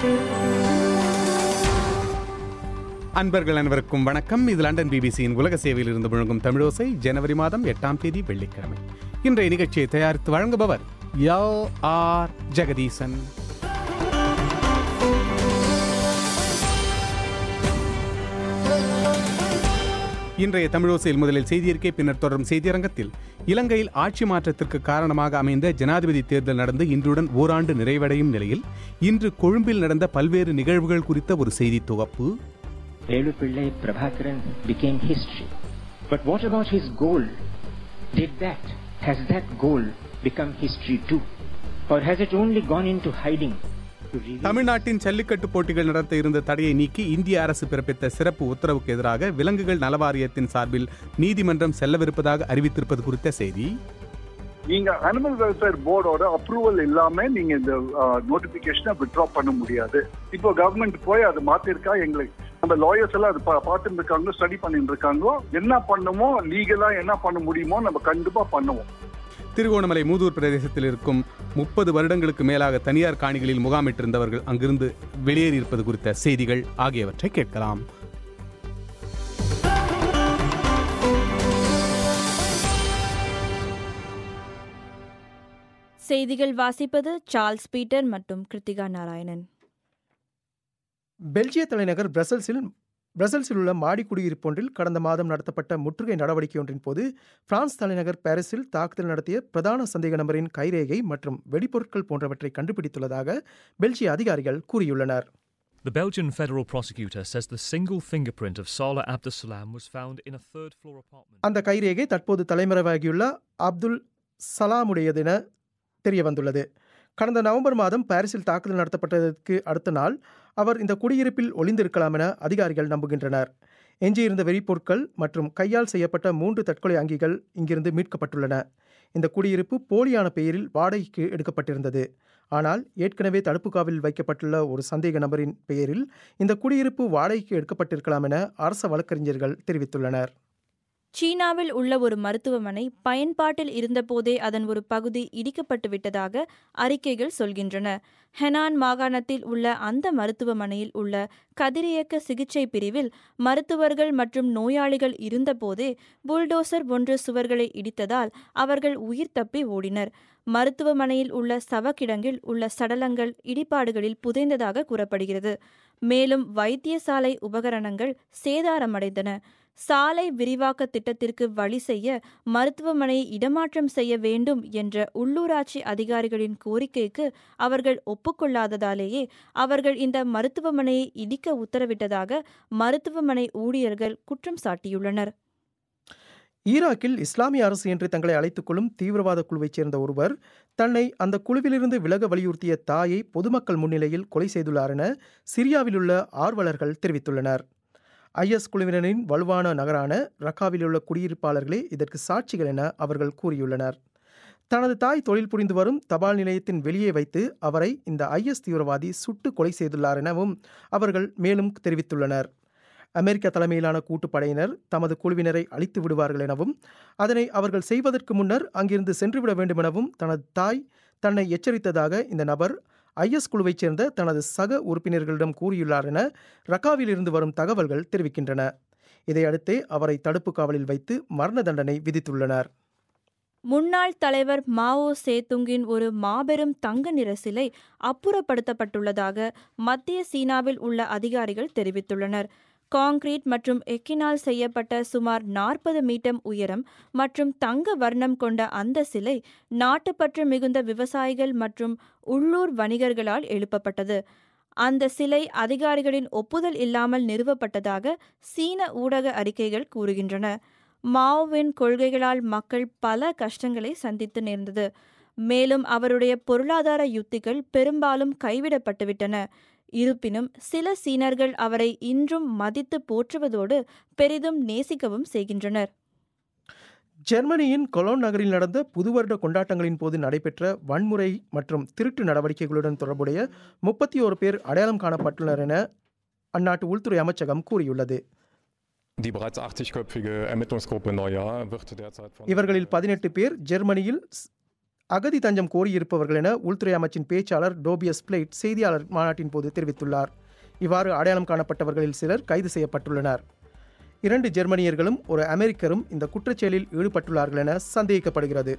அன்பர்கள் அனைவருக்கும் வணக்கம் இது லண்டன் பிபிசியின் உலக சேவையில் இருந்து முழங்கும் தமிழோசை ஜனவரி மாதம் எட்டாம் தேதி வெள்ளிக்கிழமை இன்றைய நிகழ்ச்சியை தயாரித்து வழங்குபவர் எல் ஆர் ஜெகதீசன் இன்றைய தமிழோசையில் முதலில் செய்தியிருக்கை பின்னர் தொடரும் செய்தியரங்கத்தில் இலங்கையில் ஆட்சி மாற்றத்திற்கு காரணமாக அமைந்த ஜனாதிபதி தேர்தல் நடந்து இன்றுடன் ஓராண்டு நிறைவடையும் நிலையில் இன்று கொழும்பில் நடந்த பல்வேறு நிகழ்வுகள் குறித்த ஒரு செய்தி தொகுப்பு Relupillai Prabhakaran became history. But what about his goal? Did that, has that goal become history too? Or has it only gone into hiding to reveal தமிழ்நாட்டின் ஜல்லிக்கட்டு போட்டிகள் நடத்த இருந்த தடையை நீக்கி இந்திய அரசு பிறப்பித்த சிறப்பு உத்தரவுக்கு எதிராக விலங்குகள் நல வாரியத்தின் சார்பில் நீதிமன்றம் செல்லவிருப்பதாக அறிவித்திருப்பது குறித்த செய்தி நீங்க அனிமல் வெல்ஃபேர் போர்டோட அப்ரூவல் இல்லாம நீங்க இந்த நோட்டிபிகேஷனை வித்ட்ரா பண்ண முடியாது இப்போ கவர்மெண்ட் போய் அதை மாத்திருக்கா எங்களுக்கு நம்ம லாயர்ஸ் எல்லாம் அது பார்த்துட்டு இருக்காங்க ஸ்டடி பண்ணிட்டு இருக்காங்க என்ன பண்ணுமோ லீகலா என்ன பண்ண முடியுமோ நம்ம கண்டிப்பா பண்ணுவோம் திருகோணமலை மூதூர் பிரதேசத்தில் இருக்கும் முப்பது வருடங்களுக்கு மேலாக தனியார் காணிகளில் முகாமிட்டிருந்தவர்கள் அங்கிருந்து வெளியேறியிருப்பது குறித்த செய்திகள் ஆகியவற்றை கேட்கலாம் செய்திகள் வாசிப்பது சார்ல்ஸ் பீட்டர் மற்றும் கிருத்திகா நாராயணன் பெல்ஜிய தலைநகர் பிரசல்ஸில் பிரசல்ஸில் உள்ள மாடி குடியிருப்பொன்றில் கடந்த மாதம் நடத்தப்பட்ட முற்றுகை நடவடிக்கை ஒன்றின் போது பிரான்ஸ் தலைநகர் பாரிஸில் தாக்குதல் நடத்திய பிரதான சந்தேக நபரின் கைரேகை மற்றும் வெடிபொருட்கள் போன்றவற்றை கண்டுபிடித்துள்ளதாக பெல்ஜிய அதிகாரிகள் கூறியுள்ளனர் The Belgian federal prosecutor says the single fingerprint of Salah Abdeslam was found in a third floor apartment. அந்த கைரேகை தற்போது தலைமறைவாகியுள்ள அப்துல் சலாமுடையதென தெரிய வந்துள்ளது கடந்த நவம்பர் மாதம் பாரிஸில் தாக்குதல் நடத்தப்பட்டதற்கு அடுத்த நாள் அவர் இந்த குடியிருப்பில் ஒளிந்திருக்கலாம் என அதிகாரிகள் நம்புகின்றனர் எஞ்சியிருந்த வெறிப்பொருட்கள் மற்றும் கையால் செய்யப்பட்ட மூன்று தற்கொலை அங்கிகள் இங்கிருந்து மீட்கப்பட்டுள்ளன இந்த குடியிருப்பு போலியான பெயரில் வாடகைக்கு எடுக்கப்பட்டிருந்தது ஆனால் ஏற்கனவே தடுப்பு காவலில் வைக்கப்பட்டுள்ள ஒரு சந்தேக நபரின் பெயரில் இந்த குடியிருப்பு வாடகைக்கு எடுக்கப்பட்டிருக்கலாம் என அரச வழக்கறிஞர்கள் தெரிவித்துள்ளனர் சீனாவில் உள்ள ஒரு மருத்துவமனை பயன்பாட்டில் இருந்தபோதே அதன் ஒரு பகுதி இடிக்கப்பட்டு விட்டதாக அறிக்கைகள் சொல்கின்றன ஹெனான் மாகாணத்தில் உள்ள அந்த மருத்துவமனையில் உள்ள கதிரியக்க சிகிச்சை பிரிவில் மருத்துவர்கள் மற்றும் நோயாளிகள் இருந்தபோதே புல்டோசர் ஒன்று சுவர்களை இடித்ததால் அவர்கள் உயிர் தப்பி ஓடினர் மருத்துவமனையில் உள்ள சவக்கிடங்கில் உள்ள சடலங்கள் இடிபாடுகளில் புதைந்ததாக கூறப்படுகிறது மேலும் வைத்தியசாலை உபகரணங்கள் சேதாரமடைந்தன சாலை விரிவாக்க திட்டத்திற்கு வழி செய்ய மருத்துவமனையை இடமாற்றம் செய்ய வேண்டும் என்ற உள்ளூராட்சி அதிகாரிகளின் கோரிக்கைக்கு அவர்கள் ஒப்புக்கொள்ளாததாலேயே அவர்கள் இந்த மருத்துவமனையை இடிக்க உத்தரவிட்டதாக மருத்துவமனை ஊழியர்கள் குற்றம் சாட்டியுள்ளனர் ஈராக்கில் இஸ்லாமிய அரசு என்று தங்களை அழைத்துக் கொள்ளும் தீவிரவாத குழுவைச் சேர்ந்த ஒருவர் தன்னை அந்த குழுவிலிருந்து விலக வலியுறுத்திய தாயை பொதுமக்கள் முன்னிலையில் கொலை செய்துள்ளார் என சிரியாவில் உள்ள ஆர்வலர்கள் தெரிவித்துள்ளனர் ஐஎஸ் குழுவினரின் வலுவான நகரான ரக்காவில் உள்ள குடியிருப்பாளர்களே இதற்கு சாட்சிகள் என அவர்கள் கூறியுள்ளனர் தனது தாய் தொழில் புரிந்து வரும் தபால் நிலையத்தின் வெளியே வைத்து அவரை இந்த ஐஎஸ் தீவிரவாதி சுட்டு கொலை செய்துள்ளார் எனவும் அவர்கள் மேலும் தெரிவித்துள்ளனர் அமெரிக்க தலைமையிலான கூட்டுப்படையினர் தமது குழுவினரை அழித்து விடுவார்கள் எனவும் அதனை அவர்கள் செய்வதற்கு முன்னர் அங்கிருந்து சென்றுவிட வேண்டும் எனவும் தனது தாய் தன்னை எச்சரித்ததாக இந்த நபர் ஐஎஸ் குழுவைச் சேர்ந்த தனது சக உறுப்பினர்களிடம் கூறியுள்ளார் என ரக்காவில் இருந்து வரும் தகவல்கள் தெரிவிக்கின்றன இதையடுத்தே அவரை தடுப்பு காவலில் வைத்து மரண தண்டனை விதித்துள்ளனர் முன்னாள் தலைவர் மாவோ சேதுங்கின் ஒரு மாபெரும் தங்க நிற சிலை அப்புறப்படுத்தப்பட்டுள்ளதாக மத்திய சீனாவில் உள்ள அதிகாரிகள் தெரிவித்துள்ளனர் கான்கிரீட் மற்றும் எக்கினால் செய்யப்பட்ட சுமார் நாற்பது மீட்டர் உயரம் மற்றும் தங்க வர்ணம் கொண்ட அந்த சிலை நாட்டுப்பற்று மிகுந்த விவசாயிகள் மற்றும் உள்ளூர் வணிகர்களால் எழுப்பப்பட்டது அந்த சிலை அதிகாரிகளின் ஒப்புதல் இல்லாமல் நிறுவப்பட்டதாக சீன ஊடக அறிக்கைகள் கூறுகின்றன மாவோவின் கொள்கைகளால் மக்கள் பல கஷ்டங்களை சந்தித்து நேர்ந்தது மேலும் அவருடைய பொருளாதார யுத்திகள் பெரும்பாலும் கைவிடப்பட்டுவிட்டன இருப்பினும் சில சீனர்கள் அவரை இன்றும் மதித்து போற்றுவதோடு பெரிதும் நேசிக்கவும் செய்கின்றனர் ஜெர்மனியின் கொலோன் நகரில் நடந்த புது வருட கொண்டாட்டங்களின் போது நடைபெற்ற வன்முறை மற்றும் திருட்டு நடவடிக்கைகளுடன் தொடர்புடைய முப்பத்தி ஓரு பேர் அடையாளம் காணப்பட்டுள்ளனர் என அந்நாட்டு உள்துறை அமைச்சகம் கூறியுள்ளது Die bereits 80-köpfige Ermittlungsgruppe Neujahr wird derzeit von இவர்களில் பதினெட்டு பேர் ஜெர்மனியில் ஸ்- அகதி தஞ்சம் கோரியிருப்பவர்கள் என உள்துறை அமைச்சின் பேச்சாளர் டோபியஸ் பிளேட் செய்தியாளர் மாநாட்டின் போது தெரிவித்துள்ளார் இவ்வாறு அடையாளம் காணப்பட்டவர்களில் சிலர் கைது செய்யப்பட்டுள்ளனர் இரண்டு ஜெர்மனியர்களும் ஒரு அமெரிக்கரும் இந்த குற்றச்செயலில் ஈடுபட்டுள்ளார்கள் என சந்தேகிக்கப்படுகிறது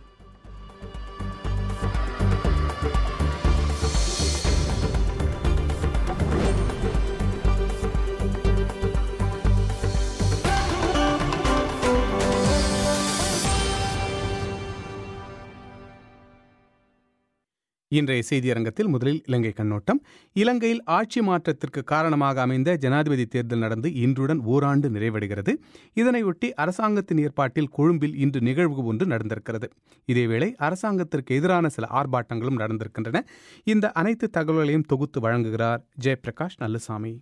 இன்றைய செய்தியரங்கத்தில் முதலில் இலங்கை கண்ணோட்டம் இலங்கையில் ஆட்சி மாற்றத்திற்கு காரணமாக அமைந்த ஜனாதிபதி தேர்தல் நடந்து இன்றுடன் ஓராண்டு நிறைவடைகிறது இதனையொட்டி அரசாங்கத்தின் ஏற்பாட்டில் கொழும்பில் இன்று நிகழ்வு ஒன்று நடந்திருக்கிறது இதேவேளை அரசாங்கத்திற்கு எதிரான சில ஆர்ப்பாட்டங்களும் நடந்திருக்கின்றன இந்த அனைத்து தகவல்களையும் தொகுத்து வழங்குகிறார் ஜெயபிரகாஷ் நல்லசாமி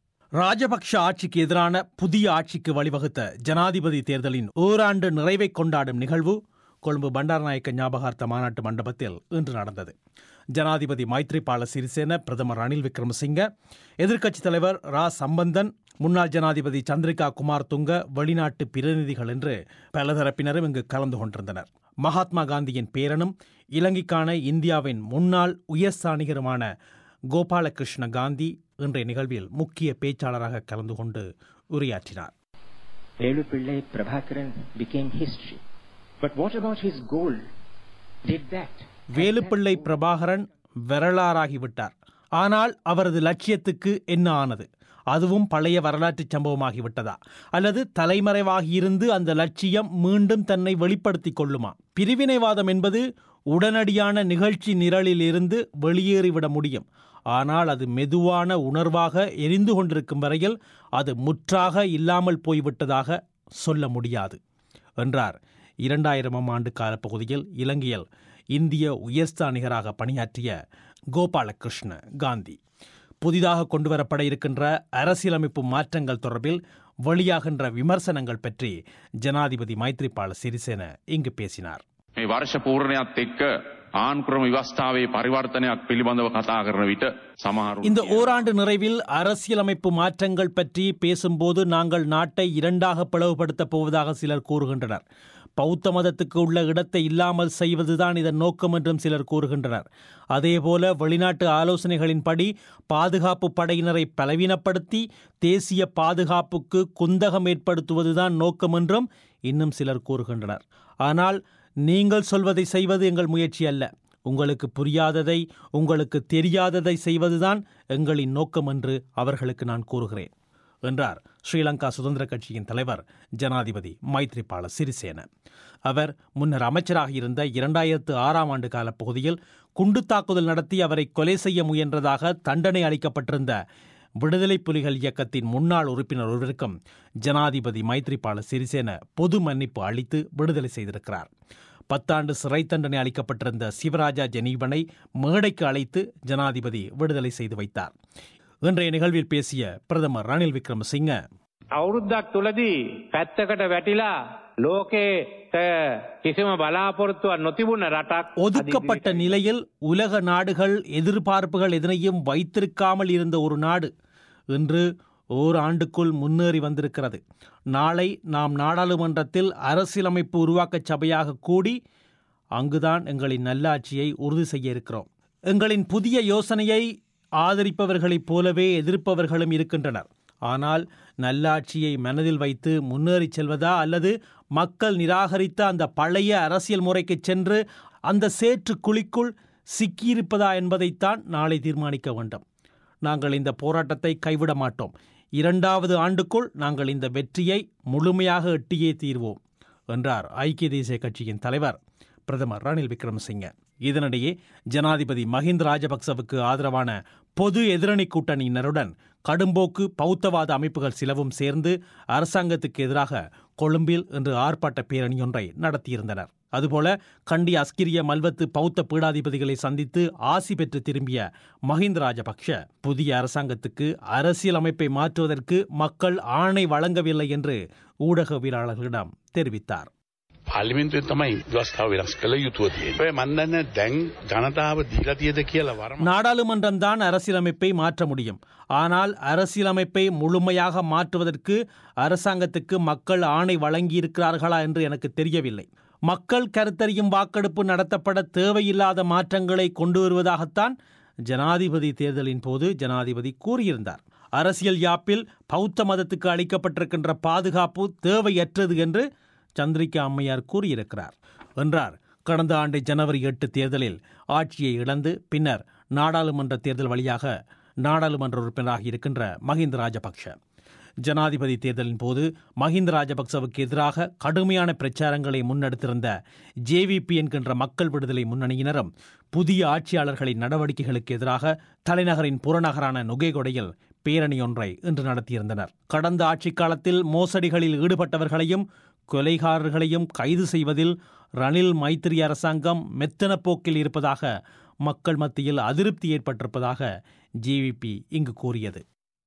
ராஜபக்ஷ ஆட்சிக்கு எதிரான புதிய ஆட்சிக்கு வழிவகுத்த ஜனாதிபதி தேர்தலின் ஓராண்டு நிறைவை கொண்டாடும் நிகழ்வு கொழும்பு பண்டாரநாயக்க ஞாபகார்த்த மாநாட்டு மண்டபத்தில் இன்று நடந்தது ஜனாதிபதி மைத்ரிபால சிறிசேன பிரதமர் ரணில் விக்ரமசிங்க எதிர்க்கட்சித் தலைவர் ரா சம்பந்தன் முன்னாள் ஜனாதிபதி சந்திரிகா குமார் துங்க வெளிநாட்டு பிரதிநிதிகள் என்று பலதரப்பினரும் இங்கு கலந்து கொண்டிருந்தனர் மகாத்மா காந்தியின் பேரனும் இலங்கைக்கான இந்தியாவின் முன்னாள் உயர்ஸ்தானிகருமான கோபாலகிருஷ்ண காந்தி இன்றைய நிகழ்வில் முக்கிய பேச்சாளராக கலந்து கொண்டு உரையாற்றினார் Velupillai Prabhakaran became history. But what about his goal? Did that? Velupillai Prabhakaran வரலாறாகிவிட்டார் ஆனால் அவரது லட்சியத்துக்கு என்ன ஆனது அதுவும் பழைய வரலாற்று சம்பவமாகிவிட்டதா அல்லது தலைமறைவாகியிருந்து அந்த லட்சியம் மீண்டும் தன்னை வெளிப்படுத்திக் கொள்ளுமா பிரிவினைவாதம் என்பது உடனடியான நிகழ்ச்சி நிரலில் இருந்து வெளியேறிவிட முடியும் ஆனால் அது மெதுவான உணர்வாக எரிந்து கொண்டிருக்கும் வரையில் அது முற்றாக இல்லாமல் போய்விட்டதாக சொல்ல முடியாது என்றார் இரண்டாயிரமாம் ஆண்டு காலப்பகுதியில் இலங்கையில் இந்திய உயர்ஸ்தானிகராக பணியாற்றிய கோபாலகிருஷ்ண காந்தி புதிதாக கொண்டுவரப்பட இருக்கின்ற அரசியலமைப்பு மாற்றங்கள் தொடர்பில் வெளியாகின்ற விமர்சனங்கள் பற்றி ஜனாதிபதி மைத்ரிபால சிறிசேன இங்கு பேசினார் මේ වර්ෂ පූර්ණයත් එක්ක ආන්ක්‍රම විවස්ථාවේ පරිවර්තනයක් පිළිබඳව කතා කරන විට සමහරු இந்த ஓராண்டு நிறைவில் அரசியலமைப்பு மாற்றங்கள் பற்றி பேசும்போது நாங்கள் நாட்டை இரண்டாக பிளவுபடுத்தப் போவதாக சிலர் கூறுகின்றனர் பௌத்த மதத்துக்கு உள்ள இடத்தை இல்லாமல் செய்வதுதான் இதன் நோக்கம் என்றும் சிலர் கூறுகின்றனர் அதேபோல வெளிநாட்டு ஆலோசனைகளின்படி பாதுகாப்பு படையினரை பலவீனப்படுத்தி தேசிய பாதுகாப்புக்கு குந்தகம் ஏற்படுத்துவதுதான் நோக்கம் என்றும் இன்னும் சிலர் கூறுகின்றனர் ஆனால் நீங்கள் சொல்வதை செய்வது எங்கள் முயற்சி அல்ல உங்களுக்கு புரியாததை உங்களுக்கு தெரியாததை செய்வதுதான் எங்களின் நோக்கம் என்று அவர்களுக்கு நான் கூறுகிறேன் என்றார் ஸ்ரீலங்கா சுதந்திர கட்சியின் தலைவர் ஜனாதிபதி மைத்ரிபால சிறிசேன அவர் முன்னர் அமைச்சராக இருந்த இரண்டாயிரத்து ஆறாம் ஆண்டு கால பகுதியில் குண்டு தாக்குதல் நடத்தி அவரை கொலை செய்ய முயன்றதாக தண்டனை அளிக்கப்பட்டிருந்த விடுதலை புலிகள் இயக்கத்தின் முன்னாள் உறுப்பினர் ஒருவருக்கும் ஜனாதிபதி மைத்ரிபால சிறிசேன பொது மன்னிப்பு அளித்து விடுதலை செய்திருக்கிறார் பத்தாண்டு சிறை தண்டனை அளிக்கப்பட்டிருந்த சிவராஜா ஜெனீவனை மேடைக்கு அழைத்து ஜனாதிபதி விடுதலை செய்து வைத்தார் இன்றைய நிகழ்வில் பேசிய பிரதமர் ரணில் விக்ரமசிங்க අවුරුද්දක් තුළදී පැත්තකට වැටිලා ලෝකේට කිසිම බලාපොරොත්තුවක් නොතිබුණ රටක් ஒதுக்கப்பட்ட நிலையில் உலக நாடுகள் எதிர்பார்ப்புகள் எதனையும் வைத்திருக்காமல் இருந்த ஒரு நாடு இன்று ஓர் ஆண்டுக்குள் முன்னேறி வந்திருக்கிறது நாளை நாம் நாடாளுமன்றத்தில் அரசியலமைப்பு உருவாக்கச் சபையாக கூடி அங்குதான் எங்களின் நல்லாட்சியை உறுதி செய்ய இருக்கிறோம் எங்களின் புதிய யோசனையை ஆதரிப்பவர்களைப் போலவே எதிர்ப்பவர்களும் இருக்கின்றனர் ஆனால் நல்லாட்சியை மனதில் வைத்து முன்னேறிச் செல்வதா அல்லது மக்கள் நிராகரித்த அந்த பழைய அரசியல் முறைக்கு சென்று அந்த சேற்று குழிக்குள் சிக்கியிருப்பதா என்பதைத்தான் நாளை தீர்மானிக்க வேண்டும் நாங்கள் இந்த போராட்டத்தை கைவிட மாட்டோம் இரண்டாவது ஆண்டுக்குள் நாங்கள் இந்த வெற்றியை முழுமையாக எட்டியே தீர்வோம் என்றார் ஐக்கிய தேசிய கட்சியின் தலைவர் பிரதமர் ரணில் விக்ரமசிங்க இதனிடையே ஜனாதிபதி மஹிந்த ராஜபக்சவுக்கு ஆதரவான பொது எதிரணி கூட்டணியினருடன் கடும்போக்கு பௌத்தவாத அமைப்புகள் சிலவும் சேர்ந்து அரசாங்கத்துக்கு எதிராக கொழும்பில் இன்று ஆர்ப்பாட்ட பேரணியொன்றை நடத்தியிருந்தனர் அதுபோல கண்டி அஸ்கிரிய மல்வத்து பௌத்த பீடாதிபதிகளை சந்தித்து ஆசி பெற்று திரும்பிய மஹிந்த ராஜபக்ஷ புதிய அரசாங்கத்துக்கு அரசியலமைப்பை மாற்றுவதற்கு மக்கள் ஆணை வழங்கவில்லை என்று ஊடகவியலாளர்களிடம் தெரிவித்தார் පාලිමින්තුවෙන් තමයි ව්‍යවස්ථාව වෙනස් කළ යුතුව තියෙන්නේ. ඔය මන් දන්නේ දැන් ජනතාව දීලා තියෙද කියලා වරම நாடாளுமன்றம்தான் அரசியலமைப்பை மாற்ற முடியும் ஆனால் அரசியலமைப்பை முழுமையாக மாற்றுவதற்கு அரசாங்கத்துக்கு மக்கள் ஆணை வழங்கியிருக்கிறார்களா என்று எனக்கு தெரியவில்லை மக்கள் கருத்தறியும் வாக்கெடுப்பு நடத்தப்பட தேவையில்லாத மாற்றங்களை கொண்டு வருவதாகத்தான் ஜனாதிபதி தேர்தலின் போது ஜனாதிபதி கூறியிருந்தார் அரசியல் யாப்பில் பௌத்த மதத்துக்கு அளிக்கப்பட்டிருக்கின்ற பாதுகாப்பு தேவையற்றது என்று சந்திரிகா அம்மையார் கூறியிருக்கிறார் என்றார் கடந்த ஆண்டு ஜனவரி எட்டு தேர்தலில் ஆட்சியை இழந்து பின்னர் நாடாளுமன்ற தேர்தல் வழியாக நாடாளுமன்ற உறுப்பினராக இருக்கின்ற மஹிந்த ராஜபக்ஷ ஜனாதிபதி தேர்தலின் போது மஹிந்த ராஜபக்சவுக்கு எதிராக கடுமையான பிரச்சாரங்களை முன்னெடுத்திருந்த ஜேவிபி என்கின்ற மக்கள் விடுதலை முன்னணியினரும் புதிய ஆட்சியாளர்களின் நடவடிக்கைகளுக்கு எதிராக தலைநகரின் புறநகரான நுகேகொடையில் பேரணி ஒன்றை இன்று நடத்தியிருந்தனர் கடந்த ஆட்சிக் காலத்தில் மோசடிகளில் ஈடுபட்டவர்களையும் கொலைகாரர்களையும் கைது செய்வதில் ரணில் மைத்திரி அரசாங்கம் மெத்தன போக்கில் இருப்பதாக மக்கள் மத்தியில் அதிருப்தி ஏற்பட்டிருப்பதாக ஜேவிபி இங்கு கூறியது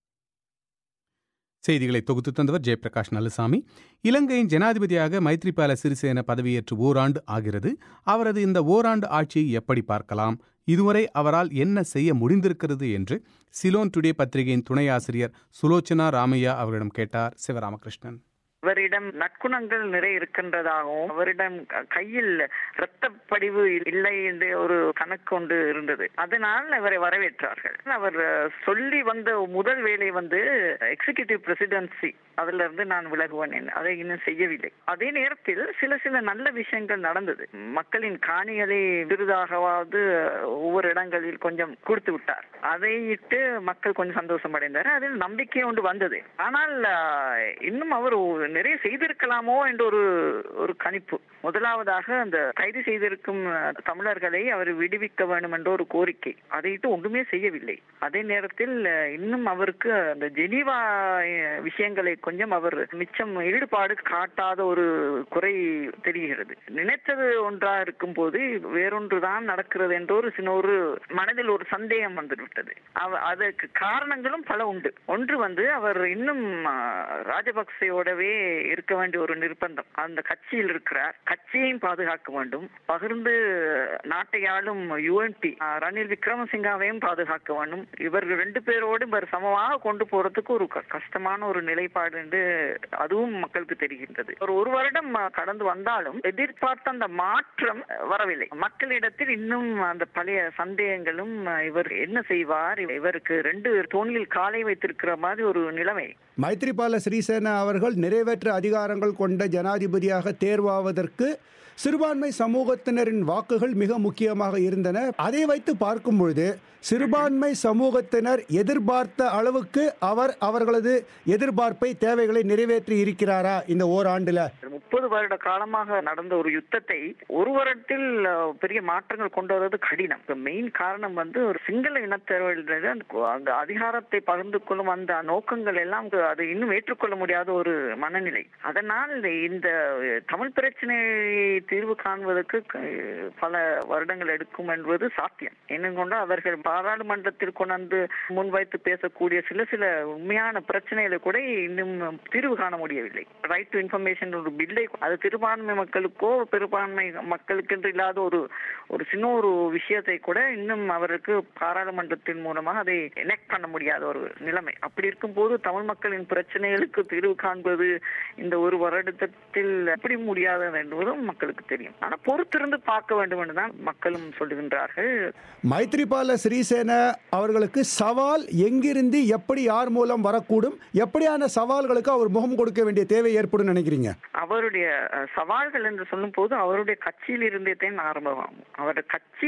செய்திகளை தொகுத்து தந்தவர் ஜெயபிரகாஷ் நல்லசாமி இலங்கையின் ஜனாதிபதியாக மைத்ரிபால சிறிசேன பதவியேற்று ஓராண்டு ஆகிறது அவரது இந்த ஓராண்டு ஆட்சியை எப்படி பார்க்கலாம் இதுவரை அவரால் என்ன செய்ய முடிந்திருக்கிறது என்று சிலோன் டுடே பத்திரிகையின் துணை ஆசிரியர் சுலோச்சனா ராமையா அவரிடம் கேட்டார் சிவராமகிருஷ்ணன் அவரிடம் நற்குணங்கள் நிறைய இருக்கின்றதாகவும் அவரிடம் கையில் இரத்த படிவு இல்லை என்ற ஒரு கணக்கு ஒன்று இருந்தது அதனால் அவரை வரவேற்றார்கள் அவர் சொல்லி வந்த முதல் வேலை வந்து எக்ஸிகியூட்டிவ் பிரசிடென்சி அதுல இருந்து நான் விலகுவேன் அதை இன்னும் செய்யவில்லை அதே நேரத்தில் சில சில நல்ல விஷயங்கள் நடந்தது மக்களின் காணிகளை விருதாகவாவது ஒவ்வொரு இடங்களில் கொஞ்சம் கொடுத்து விட்டார் அதை இட்டு மக்கள் கொஞ்சம் சந்தோஷம் அடைந்தார் அதில் நம்பிக்கை ஒன்று வந்தது ஆனால் இன்னும் அவர் நிறைய செய்திருக்கலாமோ என்ற ஒரு ஒரு கணிப்பு முதலாவதாக அந்த கைது செய்திருக்கும் தமிழர்களை அவர் விடுவிக்க வேண்டும் என்ற ஒரு கோரிக்கை அதைட்டு ஒன்றுமே செய்யவில்லை அதே நேரத்தில் இன்னும் அவருக்கு அந்த ஜெனீவா விஷயங்களை கொஞ்சம் அவர் மிச்சம் ஈடுபாடு காட்டாத ஒரு குறை தெரிகிறது நினைத்தது ஒன்றா இருக்கும் போது வேறொன்றுதான் நடக்கிறது என்ற ஒரு சின்ன ஒரு மனதில் ஒரு சந்தேகம் வந்துவிட்டது அதற்கு காரணங்களும் பல உண்டு ஒன்று வந்து அவர் இன்னும் ராஜபக்சேயோடவே இருக்க வேண்டிய ஒரு நிர்பந்தம் அந்த கட்சியில் இருக்கிறார் கட்சியையும் பாதுகாக்க வேண்டும் பகிர்ந்து நாட்டை ஆளும் யுஎன்பி ரணில் விக்ரமசிங்காவையும் பாதுகாக்க வேண்டும் இவர்கள் ரெண்டு பேரோடு இவர் சமமாக கொண்டு போறதுக்கு ஒரு கஷ்டமான ஒரு நிலைப்பாடு என்று அதுவும் மக்களுக்கு தெரிகின்றது ஒரு ஒரு வருடம் கடந்து வந்தாலும் எதிர்பார்த்த அந்த மாற்றம் வரவில்லை மக்களிடத்தில் இன்னும் அந்த பழைய சந்தேகங்களும் இவர் என்ன செய்வார் இவருக்கு ரெண்டு தோணியில் காலை வைத்திருக்கிற மாதிரி ஒரு நிலைமை மைத்ரிபால ஸ்ரீசேனா அவர்கள் நிறைவேற்ற அதிகாரங்கள் கொண்ட ஜனாதிபதியாக தேர்வாவதற்கு சிறுபான்மை சமூகத்தினரின் வாக்குகள் மிக முக்கியமாக இருந்தன அதை வைத்து பார்க்கும் பொழுது சிறுபான்மை சமூகத்தினர் எதிர்பார்த்த அளவுக்கு அவர் அவர்களது எதிர்பார்ப்பை தேவைகளை நிறைவேற்றி இருக்கிறாரா இந்த ஓராண்டுல முப்பது வருட காலமாக நடந்த ஒரு யுத்தத்தை ஒரு வருடத்தில் பெரிய மாற்றங்கள் கொண்டு வருவது கடினம் மெயின் காரணம் வந்து ஒரு சிங்கள இனத்தவர்கள் அந்த அதிகாரத்தை பகிர்ந்து கொள்ளும் அந்த நோக்கங்கள் எல்லாம் அது இன்னும் ஏற்றுக்கொள்ள முடியாத ஒரு மனநிலை அதனால் இந்த தமிழ் பிரச்சனையை தீர்வு காண்பதற்கு பல வருடங்கள் எடுக்கும் என்பது சாத்தியம் என்னும் கொண்டு அவர்கள் பாராளுமன்றத்தில் கொண்டு முன்வைத்து பேசக்கூடிய சில சில உண்மையான பிரச்சனைகளை கூட இன்னும் தீர்வு காண முடியவில்லை ரைட் டு இன்ஃபர்மேஷன் ஒரு பில்லை அது சிறுபான்மை மக்களுக்கோ பெரும்பான்மை மக்களுக்கு என்று இல்லாத ஒரு ஒரு சின்ன ஒரு விஷயத்தை கூட இன்னும் அவருக்கு பாராளுமன்றத்தின் மூலமாக அதை எனெக்ட் பண்ண முடியாத ஒரு நிலைமை அப்படி இருக்கும் போது தமிழ் மக்களின் பிரச்சனைகளுக்கு தீர்வு காண்பது இந்த ஒரு வருடத்தில் எப்படி முடியாது என்பதும் மக்களுக்கு தெரியும் ஆனா பொறுத்திருந்து பார்க்க வேண்டும் என்றுதான் மக்களும் சொல்லுகின்றார்கள் மைத்ரிபால ஸ்ரீசேன அவர்களுக்கு சவால் எங்கிருந்து எப்படி யார் மூலம் வரக்கூடும் எப்படியான சவால்களுக்கு அவர் முகம் கொடுக்க வேண்டிய தேவை ஏற்படும் நினைக்கிறீங்க அவருடைய சவால்கள் என்று சொல்லும் போது அவருடைய கட்சியில் இருந்தே தான் ஆரம்பமாகும் அவருடைய கட்சி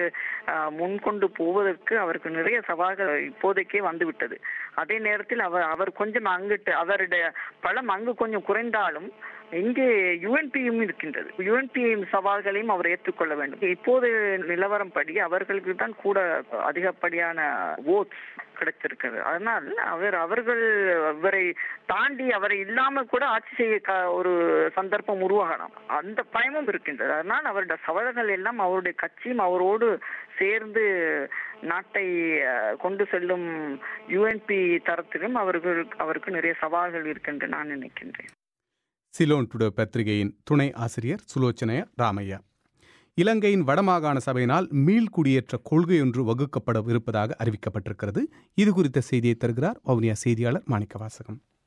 முன்கொண்டு போவதற்கு அவருக்கு நிறைய சவால்கள் இப்போதைக்கே வந்து விட்டது அதே நேரத்தில் அவர் அவர் கொஞ்சம் அங்கிட்டு அவருடைய பலம் அங்கு கொஞ்சம் குறைந்தாலும் இங்கே யுஎன்பியும் இருக்கின்றது யுஎன்பியின் சவால்களையும் அவர் ஏற்றுக்கொள்ள வேண்டும் இப்போது நிலவரம் படி அவர்களுக்கு தான் கூட அதிகப்படியான ஓட்ஸ் கிடைச்சிருக்கிறது அதனால் அவர் அவர்கள் அவரை தாண்டி அவரை இல்லாம கூட ஆட்சி செய்ய ஒரு சந்தர்ப்பம் உருவாகலாம் அந்த பயமும் இருக்கின்றது அதனால் அவருடைய சவால்கள் எல்லாம் அவருடைய கட்சியும் அவரோடு சேர்ந்து நாட்டை கொண்டு செல்லும் யுஎன்பி தரத்திலும் அவர்கள் அவருக்கு நிறைய சவால்கள் இருக்கின்ற நான் நினைக்கின்றேன் சிலோன் டுடே பத்திரிகையின் துணை ஆசிரியர் சுலோச்சனய ராமையா இலங்கையின் வடமாகாண சபையினால் மீள்குடியேற்ற கொள்கையொன்று வகுக்கப்பட இருப்பதாக அறிவிக்கப்பட்டிருக்கிறது இது குறித்த செய்தியை தருகிறார் வவுனியா செய்தியாளர் மாணிக்கவாசகம்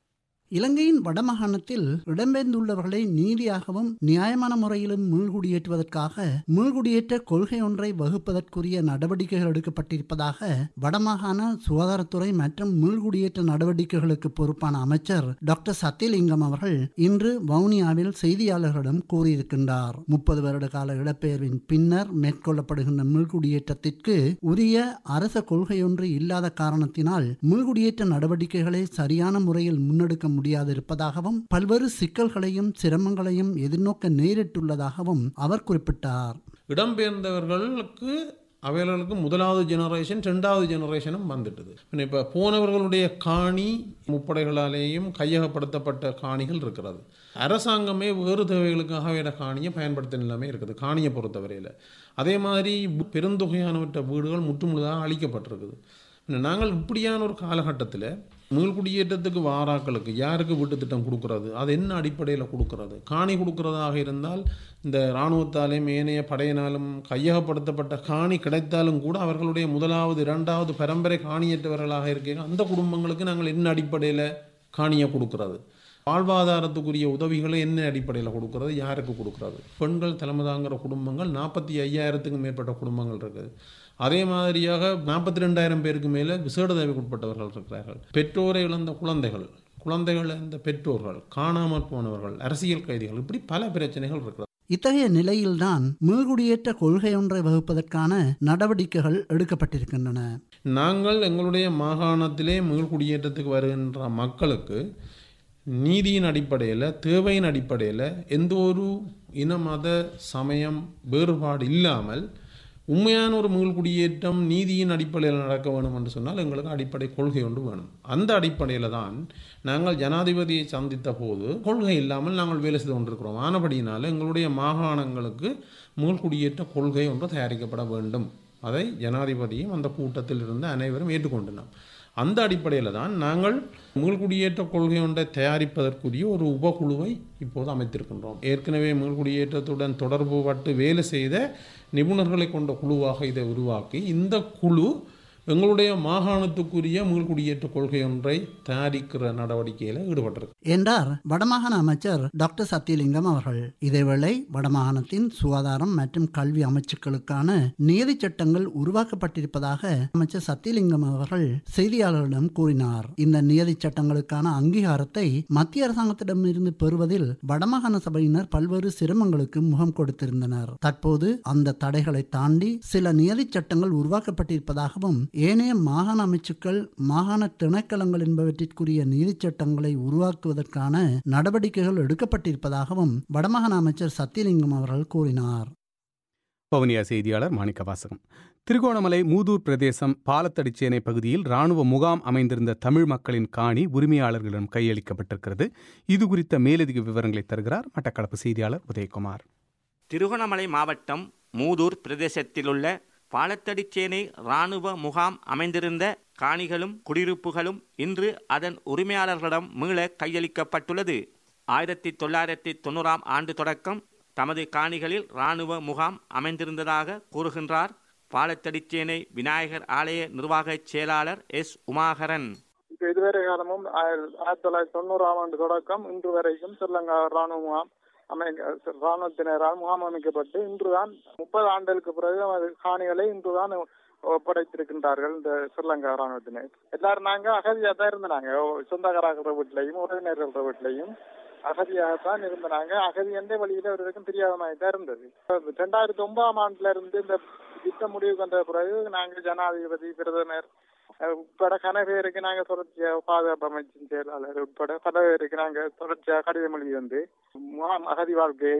இலங்கையின் வடமாகாணத்தில் இடம்பெயர்ந்துள்ளவர்களை நீதியாகவும் நியாயமான முறையிலும் மீள்குடியேற்றுவதற்காக மீள்குடியேற்ற கொள்கை ஒன்றை வகுப்பதற்குரிய நடவடிக்கைகள் எடுக்கப்பட்டிருப்பதாக வடமாகாண சுகாதாரத்துறை மற்றும் மீள்குடியேற்ற நடவடிக்கைகளுக்கு பொறுப்பான அமைச்சர் டாக்டர் சத்தியலிங்கம் அவர்கள் இன்று வவுனியாவில் செய்தியாளர்களிடம் கூறியிருக்கின்றார் முப்பது வருட கால இடப்பெயர்வின் பின்னர் மேற்கொள்ளப்படுகின்ற மீள்குடியேற்றத்திற்கு உரிய அரச கொள்கையொன்று இல்லாத காரணத்தினால் மீள்குடியேற்ற நடவடிக்கைகளை சரியான முறையில் முன்னெடுக்க முடியாதிருப்பதாகவும் பல்வேறு சிக்கல்களையும் சிரமங்களையும் எதிர்நோக்க நேரிட்டுள்ளதாகவும் அவர் குறிப்பிட்டார் இடம்பெயர்ந்தவர்களுக்கு அவைகளுக்கு முதலாவது ஜெனரேஷன் ரெண்டாவது ஜெனரேஷனும் வந்துட்டுது இப்போ போனவர்களுடைய காணி முப்படைகளாலேயும் கையகப்படுத்தப்பட்ட காணிகள் இருக்கிறது அரசாங்கமே வேறு தேவைகளுக்காக வேற காணியை பயன்படுத்த நிலைமை இருக்குது காணியை பொறுத்தவரையில் அதே மாதிரி பெருந்தொகையானவற்ற வீடுகள் முற்றுமுழுதாக அழிக்கப்பட்டிருக்குது நாங்கள் இப்படியான ஒரு காலகட்டத்தில் மீள்குடியேற்றத்துக்கு வாராக்களுக்கு யாருக்கு வீட்டு திட்டம் கொடுக்கறது அது என்ன அடிப்படையில் கொடுக்கறது காணி கொடுக்கறதாக இருந்தால் இந்த இராணுவத்தாலேயும் ஏனைய படையினாலும் கையகப்படுத்தப்பட்ட காணி கிடைத்தாலும் கூட அவர்களுடைய முதலாவது இரண்டாவது பரம்பரை காணியற்றவர்களாக இருக்க அந்த குடும்பங்களுக்கு நாங்கள் என்ன அடிப்படையில் காணியை கொடுக்கறது வாழ்வாதாரத்துக்குரிய உதவிகளை என்ன அடிப்படையில் கொடுக்கறது யாருக்கு கொடுக்கறது பெண்கள் தலைமை தாங்கிற குடும்பங்கள் நாற்பத்தி ஐயாயிரத்துக்கும் மேற்பட்ட குடும்பங்கள் இருக்குது அதே மாதிரியாக நாற்பத்தி ரெண்டாயிரம் பேருக்கு மேலே விசேட தேவைக்குட்பட்டவர்கள் இருக்கிறார்கள் பெற்றோரை இழந்த குழந்தைகள் குழந்தைகள் இழந்த பெற்றோர்கள் காணாமற் போனவர்கள் அரசியல் கைதிகள் இப்படி பல பிரச்சனைகள் இருக்கிறது இத்தகைய நிலையில்தான் மீள்குடியேற்ற கொள்கை ஒன்றை வகுப்பதற்கான நடவடிக்கைகள் எடுக்கப்பட்டிருக்கின்றன நாங்கள் எங்களுடைய மாகாணத்திலே மீள்குடியேற்றத்துக்கு வருகின்ற மக்களுக்கு நீதியின் அடிப்படையில் தேவையின் அடிப்படையில் எந்த ஒரு இன மத சமயம் வேறுபாடு இல்லாமல் உண்மையான ஒரு மீள்குடியேற்றம் நீதியின் அடிப்படையில் நடக்க வேணும் என்று சொன்னால் எங்களுக்கு அடிப்படை கொள்கை ஒன்று வேணும் அந்த அடிப்படையில் தான் நாங்கள் ஜனாதிபதியை சந்தித்த போது கொள்கை இல்லாமல் நாங்கள் வேலை செய்து கொண்டிருக்கிறோம் ஆனபடியினால் எங்களுடைய மாகாணங்களுக்கு மீள்குடியேற்ற கொள்கை ஒன்று தயாரிக்கப்பட வேண்டும் அதை ஜனாதிபதியும் அந்த கூட்டத்தில் இருந்து அனைவரும் ஏற்றுக்கொண்டனர் அந்த அடிப்படையில் தான் நாங்கள் மீள்குடியேற்ற கொள்கை ஒன்றை தயாரிப்பதற்குரிய ஒரு உபகுழுவை இப்போது அமைத்திருக்கின்றோம் ஏற்கனவே மீள்குடியேற்றத்துடன் தொடர்பு பட்டு வேலை செய்த நிபுணர்களை கொண்ட குழுவாக இதை உருவாக்கி இந்த குழு எங்களுடைய மாகாணத்துக்குரிய மீள்குடியேற்ற கொள்கை ஒன்றை தயாரிக்கிற நடவடிக்கையில் ஈடுபட்டிருக்கு என்றார் வடமாகாண அமைச்சர் டாக்டர் சத்தியலிங்கம் அவர்கள் இதேவேளை வடமாகாணத்தின் சுகாதாரம் மற்றும் கல்வி அமைச்சுக்களுக்கான நியதி சட்டங்கள் உருவாக்கப்பட்டிருப்பதாக அமைச்சர் சத்தியலிங்கம் அவர்கள் செய்தியாளர்களிடம் கூறினார் இந்த நியதி சட்டங்களுக்கான அங்கீகாரத்தை மத்திய அரசாங்கத்திடமிருந்து பெறுவதில் வடமாகாண சபையினர் பல்வேறு சிரமங்களுக்கு முகம் கொடுத்திருந்தனர் தற்போது அந்த தடைகளை தாண்டி சில நியதி சட்டங்கள் உருவாக்கப்பட்டிருப்பதாகவும் ஏனைய மாகாண அமைச்சுக்கள் மாகாண திணைக்களங்கள் என்பவற்றிற்குரிய நீதிச் சட்டங்களை உருவாக்குவதற்கான நடவடிக்கைகள் எடுக்கப்பட்டிருப்பதாகவும் வடமாகாண அமைச்சர் சத்தியலிங்கம் அவர்கள் கூறினார் வவுனியா செய்தியாளர் மாணிக்க வாசகம் திருகோணமலை மூதூர் பிரதேசம் பாலத்தடிச்சேனை பகுதியில் ராணுவ முகாம் அமைந்திருந்த தமிழ் மக்களின் காணி உரிமையாளர்களிடம் கையளிக்கப்பட்டிருக்கிறது இது குறித்த மேலதிக விவரங்களை தருகிறார் மட்டக்களப்பு செய்தியாளர் உதயகுமார் திருகோணமலை மாவட்டம் மூதூர் பிரதேசத்திலுள்ள பாலத்தடிச்சேனை இராணுவ முகாம் அமைந்திருந்த காணிகளும் குடியிருப்புகளும் இன்று அதன் உரிமையாளர்களிடம் மீள கையளிக்கப்பட்டுள்ளது ஆயிரத்தி தொள்ளாயிரத்தி தொண்ணூறாம் ஆண்டு தொடக்கம் தமது காணிகளில் இராணுவ முகாம் அமைந்திருந்ததாக கூறுகின்றார் பாலத்தடிச்சேனை விநாயகர் ஆலய நிர்வாக செயலாளர் எஸ் உமாகரன் இதுவரை காலமும் ஆயிரத்தி தொள்ளாயிரத்தி தொண்ணூறாம் ஆண்டு தொடக்கம் இன்று வரைக்கும் ஸ்ரீலங்கா ராணுவ முகாம் அமை ராணுவத்தினரால் முகாம் அமைக்கப்பட்டு இன்றுதான் முப்பது ஆண்டுகளுக்கு பிறகு நமது காணிகளை இன்றுதான் ஒப்படைத்திருக்கின்றார்கள் இந்த ஸ்ரீலங்கா ராணுவத்தினர் எல்லாரும் நாங்க அகதியா தான் இருந்தாங்க சொந்தக்காரர்கள் வீட்டிலையும் உறவினர்கள் வீட்டிலையும் அகதியாகத்தான் இருந்தாங்க அகதி எந்த வழியில அவர்களுக்கும் தெரியாத மாதிரி தான் இருந்தது ரெண்டாயிரத்தி ஒன்பதாம் ஆண்டுல இருந்து இந்த யுத்த முடிவுக்கு வந்த பிறகு நாங்க ஜனாதிபதி பிரதமர் உட்பட கன பேருக்கு நாங்க தொடர்ச்சியாக பாதுகாப்பு அமைச்சின் செயலாளர் உட்பட பல பேருக்கு நாங்க தொடர்ச்சியாக கடிதம் எழுதி வந்து அகதி வாழ்க்கையை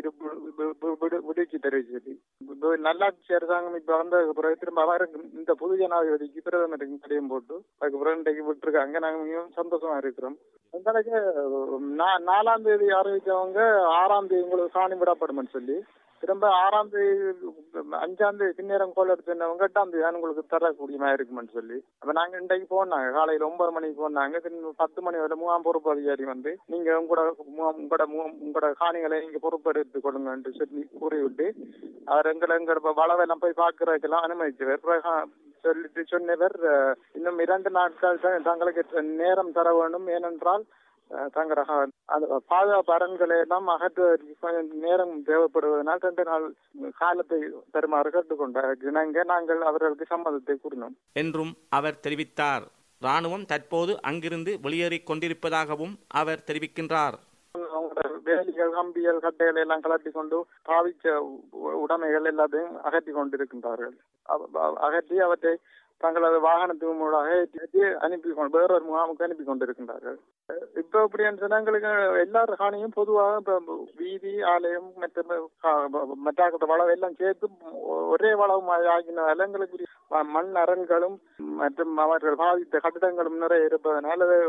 விடுவிச்சு தெரிவிச்சது நல்லாட்சி அரசாங்கம் இப்ப வந்த பிறகு திரும்ப அவருக்கு இந்த புது ஜனாதிபதிக்கு பிரதமருக்கு கடிதம் போட்டு அதுக்கு பிறகு இன்றைக்கு விட்டுருக்காங்க நாங்க மிகவும் சந்தோஷமா இருக்கிறோம் எங்களுக்கு நாலாம் தேதி அறிவிச்சவங்க ஆறாம் தேதி உங்களுக்கு காணி விடப்படும்னு சொல்லி திரும்ப ஆறாம் தேதி அஞ்சாம் தேதி பின்னேரம் கோல் எடுத்துனவங்க எட்டாம் தேதி உங்களுக்கு தரக்கூடிய மாதிரி இருக்குமென்னு சொல்லி அப்ப நாங்க இன்றைக்கு போனாங்க காலையில ஒன்பது மணிக்கு போனாங்க பத்து மணி வரை மூவாம் பொறுப்பு அதிகாரி வந்து நீங்க உங்களோட உங்களோட உங்களோட காணிகளை நீங்க பொறுப்பு எடுத்துக் கொள்ளுங்கன்னு சொல்லி கூறிவிட்டு அவர் எங்களை எங்க வளவெல்லாம் போய் பாக்குறதுக்கெல்லாம் அனுமதிச்சவர் சொல்லிட்டு சொன்னவர் இன்னும் இரண்டு நாட்கள் தங்களுக்கு நேரம் தர வேண்டும் ஏனென்றால் அஹ், தங்கரக அந்த பாதுகாப்பு அரண்களை எல்லாம் அகற்றுவதற்கு கொஞ்சம் நேரம் தேவைப்படுவதனால் ரெண்டு நாள் காலத்தை தருமாறு கேட்டுக்கொண்டார் இணங்க நாங்கள் அவர்களுக்கு சம்மதத்தை கூறினோம் என்றும் அவர் தெரிவித்தார் ராணுவம் தற்போது அங்கிருந்து வெளியேறிக் கொண்டிருப்பதாகவும் அவர் தெரிவிக்கின்றார் அவங்களோட வேலிகள் கம்பிகள் கட்டைகள் எல்லாம் கலட்டி கொண்டு பாவிச்ச உ- உடைமைகள் எல்லாத்தையும் அகற்றி கொண்டிருக்கின்றார்கள் அவ- அவ- அகற்றி அவற்றை தங்களது வாகனத்தின் மூலமாக ஏற்றி அனுப்பி கொண்டு வேறொரு முகாமுக்கு அனுப்பி கொண்டிருக்கின்றார்கள் இப்ப இப்படி ஜனங்களுக்கு எல்லா காணியும் பொதுவாக இப்ப வீதி ஆலயம் மற்றும் மற்ற வளம் எல்லாம் சேர்த்து ஒரே வளம் ஆகினால எங்களுக்கு ம- மண் அரண்களும் மற்றும் அவர்கள் பாதித்த கட்டிடங்களும் நிறைய இருப்பதனால அது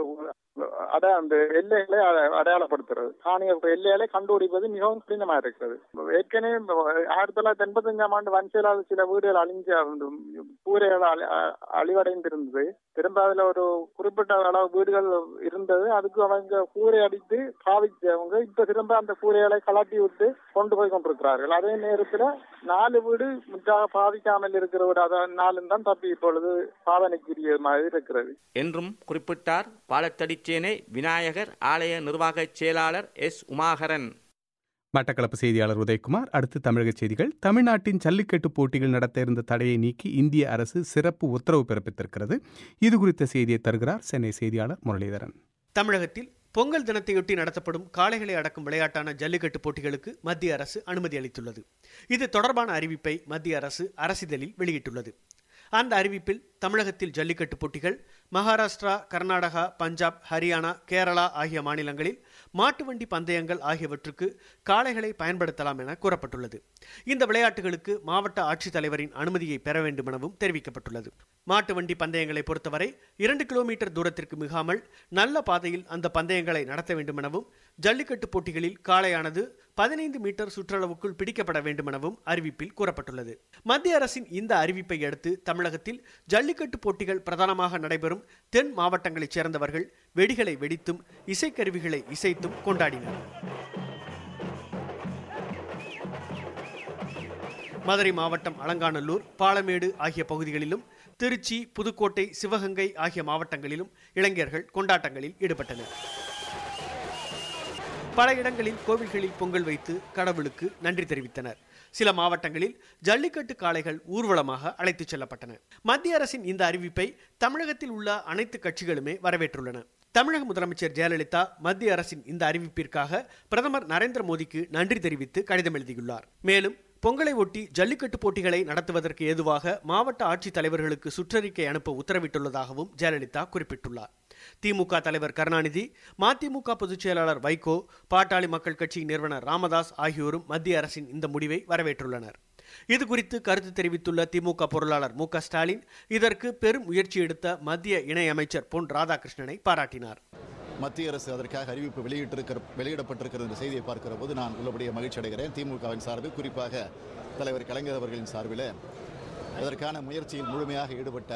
அட அந்த எல்லைகளை அட- அடையாளப்படுத்துறது காணிகள் எல்லைகளை கண்டுபிடிப்பது மிகவும் கடினமா இருக்கிறது ஏற்கனவே ஆயிரத்தி தொள்ளாயிரத்தி எண்பத்தஞ்சாம் ஆண்டு வன்சேலாத சில வீடுகள் அழிஞ்ச அந்த கூரைகள் அழி- அ- அழிவடைந்திருந்தது திரும்ப அதுல ஒரு குறிப்பிட்ட அளவு வீடுகள் இருந்தது அதுக்கு அவங்க கூரை அடித்து பாவிச்சவங்க இப்ப திரும்ப அந்த கூரைகளை கலட்டி விட்டு கொண்டு போய் கொண்டிருக்கிறார்கள் அதே நேரத்துல நாலு வீடு முற்றாக பாதிக்காமல் இருக்கிற வீடு அதான் நாலும் தான் தப்பி இப்பொழுது சாதனைக்குரிய மாதிரி இருக்கிறது என்றும் குறிப்பிட்டார் பாலத்தடிச்சேனை விநாயகர் ஆலய நிர்வாக செயலாளர் எஸ் உமாகரன் மட்டக்களப்பு செய்தியாளர் உதயகுமார் அடுத்து தமிழக செய்திகள் தமிழ்நாட்டின் ஜல்லிக்கட்டு போட்டிகள் நடத்த இருந்த தடையை நீக்கி இந்திய அரசு சிறப்பு உத்தரவு பிறப்பித்திருக்கிறது இது குறித்த செய்தியை தருகிறார் சென்னை செய்தியாளர் முரளிதரன் தமிழகத்தில் பொங்கல் தினத்தையொட்டி நடத்தப்படும் காளைகளை அடக்கும் விளையாட்டான ஜல்லிக்கட்டு போட்டிகளுக்கு மத்திய அரசு அனுமதி அளித்துள்ளது இது தொடர்பான அறிவிப்பை மத்திய அரசு அரசிதழில் வெளியிட்டுள்ளது அந்த அறிவிப்பில் தமிழகத்தில் ஜல்லிக்கட்டு போட்டிகள் மகாராஷ்டிரா கர்நாடகா பஞ்சாப் ஹரியானா கேரளா ஆகிய மாநிலங்களில் மாட்டு வண்டி பந்தயங்கள் ஆகியவற்றுக்கு காளைகளை பயன்படுத்தலாம் என கூறப்பட்டுள்ளது இந்த விளையாட்டுகளுக்கு மாவட்ட ஆட்சித்தலைவரின் அனுமதியை பெற வேண்டும் எனவும் தெரிவிக்கப்பட்டுள்ளது மாட்டு வண்டி பந்தயங்களை பொறுத்தவரை இரண்டு கிலோமீட்டர் தூரத்திற்கு மிகாமல் நல்ல பாதையில் அந்த பந்தயங்களை நடத்த வேண்டும் எனவும் ஜல்லிக்கட்டு போட்டிகளில் காளையானது பதினைந்து மீட்டர் சுற்றளவுக்குள் பிடிக்கப்பட வேண்டும் எனவும் அறிவிப்பில் கூறப்பட்டுள்ளது மத்திய அரசின் இந்த அறிவிப்பை அடுத்து தமிழகத்தில் ஜல்லிக்கட்டு போட்டிகள் பிரதானமாக நடைபெறும் தென் மாவட்டங்களைச் சேர்ந்தவர்கள் வெடிகளை வெடித்தும் இசைக்கருவிகளை இசைத்தும் கொண்டாடினர் மதுரை மாவட்டம் அலங்காநல்லூர் பாலமேடு ஆகிய பகுதிகளிலும் திருச்சி புதுக்கோட்டை சிவகங்கை ஆகிய மாவட்டங்களிலும் இளைஞர்கள் கொண்டாட்டங்களில் ஈடுபட்டனர் பல இடங்களில் கோவில்களில் பொங்கல் வைத்து கடவுளுக்கு நன்றி தெரிவித்தனர் சில மாவட்டங்களில் ஜல்லிக்கட்டு காளைகள் ஊர்வலமாக அழைத்துச் செல்லப்பட்டன மத்திய அரசின் இந்த அறிவிப்பை தமிழகத்தில் உள்ள அனைத்து கட்சிகளுமே வரவேற்றுள்ளன தமிழக முதலமைச்சர் ஜெயலலிதா மத்திய அரசின் இந்த அறிவிப்பிற்காக பிரதமர் நரேந்திர மோடிக்கு நன்றி தெரிவித்து கடிதம் எழுதியுள்ளார் மேலும் பொங்கலை ஒட்டி ஜல்லிக்கட்டு போட்டிகளை நடத்துவதற்கு ஏதுவாக மாவட்ட ஆட்சித் தலைவர்களுக்கு சுற்றறிக்கை அனுப்ப உத்தரவிட்டுள்ளதாகவும் ஜெயலலிதா குறிப்பிட்டுள்ளார் திமுக தலைவர் கருணாநிதி மதிமுக பொதுச் செயலாளர் வைகோ பாட்டாளி மக்கள் கட்சியின் நிறுவனர் ராமதாஸ் ஆகியோரும் மத்திய அரசின் இந்த முடிவை வரவேற்றுள்ளனர் இது குறித்து கருத்து தெரிவித்துள்ள திமுக பொருளாளர் மு க ஸ்டாலின் இதற்கு பெரும் முயற்சி எடுத்த மத்திய இணையமைச்சர் பொன் ராதாகிருஷ்ணனை பாராட்டினார் மத்திய அரசு அதற்காக அறிவிப்பு வெளியிட்டிருக்கிற வெளியிடப்பட்டிருக்கிறது என்ற செய்தியை பார்க்கிற போது நான் உள்ளபடியே மகிழ்ச்சி அடைகிறேன் திமுகவின் சார்பில் குறிப்பாக தலைவர் கலைஞர் அவர்களின் சார்பில் அதற்கான முயற்சியில் முழுமையாக ஈடுபட்ட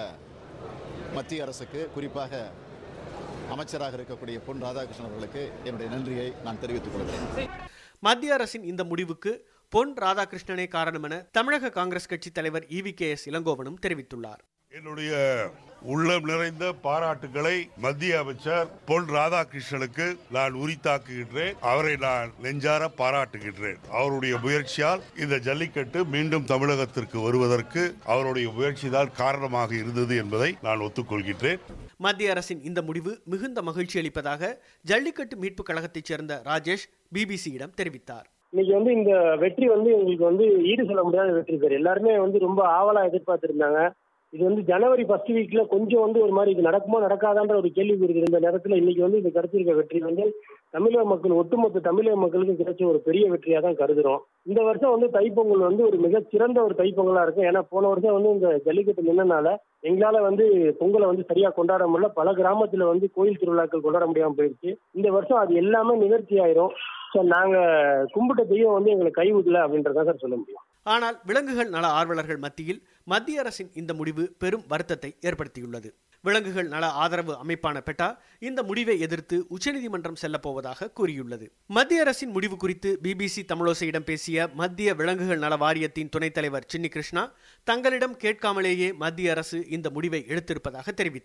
மத்திய அரசுக்கு குறிப்பாக அமைச்சராக இருக்கக்கூடிய பொன் ராதாகிருஷ்ணன் அவர்களுக்கு என்னுடைய நன்றியை நான் தெரிவித்துக் கொள்கிறேன் மத்திய அரசின் இந்த முடிவுக்கு பொன் ராதாகிருஷ்ணனே காரணம் என தமிழக காங்கிரஸ் கட்சி தலைவர் இவி கே எஸ் இளங்கோவனும் தெரிவித்துள்ளார் என்னுடைய உள்ளம் நிறைந்த பாராட்டுகளை மத்திய அமைச்சர் பொன் ராதாகிருஷ்ணனுக்கு நான் உரித்தாக்குகின்றேன் அவரை நான் நெஞ்சார பாராட்டுகின்றேன் அவருடைய முயற்சியால் இந்த ஜல்லிக்கட்டு மீண்டும் தமிழகத்திற்கு வருவதற்கு அவருடைய முயற்சி தான் காரணமாக இருந்தது என்பதை நான் ஒத்துக்கொள்கின்றேன் மத்திய அரசின் இந்த முடிவு மிகுந்த மகிழ்ச்சி அளிப்பதாக ஜல்லிக்கட்டு மீட்புக் கழகத்தைச் சேர்ந்த ராஜேஷ் பிபிசியிடம் தெரிவித்தார் இன்னைக்கு வந்து இந்த வெற்றி வந்து எங்களுக்கு வந்து ஈடு சொல்ல முடியாத வெற்றி சார் எல்லாருமே வந்து ரொம்ப ஆவலா எதிர்பார்த்திருந்தாங்க இது வந்து ஜனவரி ஃபர்ஸ்ட் வீக்ல கொஞ்சம் வந்து ஒரு மாதிரி இது நடக்குமோ நடக்காதான்ற ஒரு கேள்வி இருக்குது இந்த நேரத்தில் இன்னைக்கு வந்து இது கிடைச்சிருக்க வெற்றி வந்து தமிழக மக்கள் ஒட்டுமொத்த தமிழக மக்களுக்கு கிடைச்ச ஒரு பெரிய வெற்றியா தான் கருதுறோம் இந்த வருஷம் வந்து தைப்பொங்கல் வந்து ஒரு மிக சிறந்த ஒரு தைப்பொங்கலா இருக்கும் ஏன்னா போன வருஷம் வந்து இந்த ஜல்லிக்கட்டு நின்னனால எங்களால வந்து பொங்கலை வந்து சரியா கொண்டாட முடியல பல கிராமத்துல வந்து கோயில் திருவிழாக்கள் கொண்டாட முடியாம போயிடுச்சு இந்த வருஷம் அது எல்லாமே நிவர்த்தி ஆயிரும் சார் நாங்க கும்பிட்ட தெய்வம் வந்து எங்களை கைவிடல அப்படின்றதான் சார் சொல்ல முடியும் ஆனால் விலங்குகள் நல ஆர்வலர்கள் மத்தியில் மத்திய அரசின் இந்த முடிவு பெரும் வருத்தத்தை ஏற்படுத்தியுள்ளது விலங்குகள் நல ஆதரவு அமைப்பான பெட்டா இந்த முடிவை எதிர்த்து உச்சநீதிமன்றம் செல்லப் போவதாக கூறியுள்ளது மத்திய அரசின் முடிவு குறித்து பிபிசி தமிழோசையிடம் பேசிய மத்திய விலங்குகள் நல வாரியத்தின் துணைத் தலைவர் சின்னி கிருஷ்ணா தங்களிடம் கேட்காமலேயே மத்திய அரசு இந்த முடிவை எடுத்திருப்பதாக தெரிவித்தார்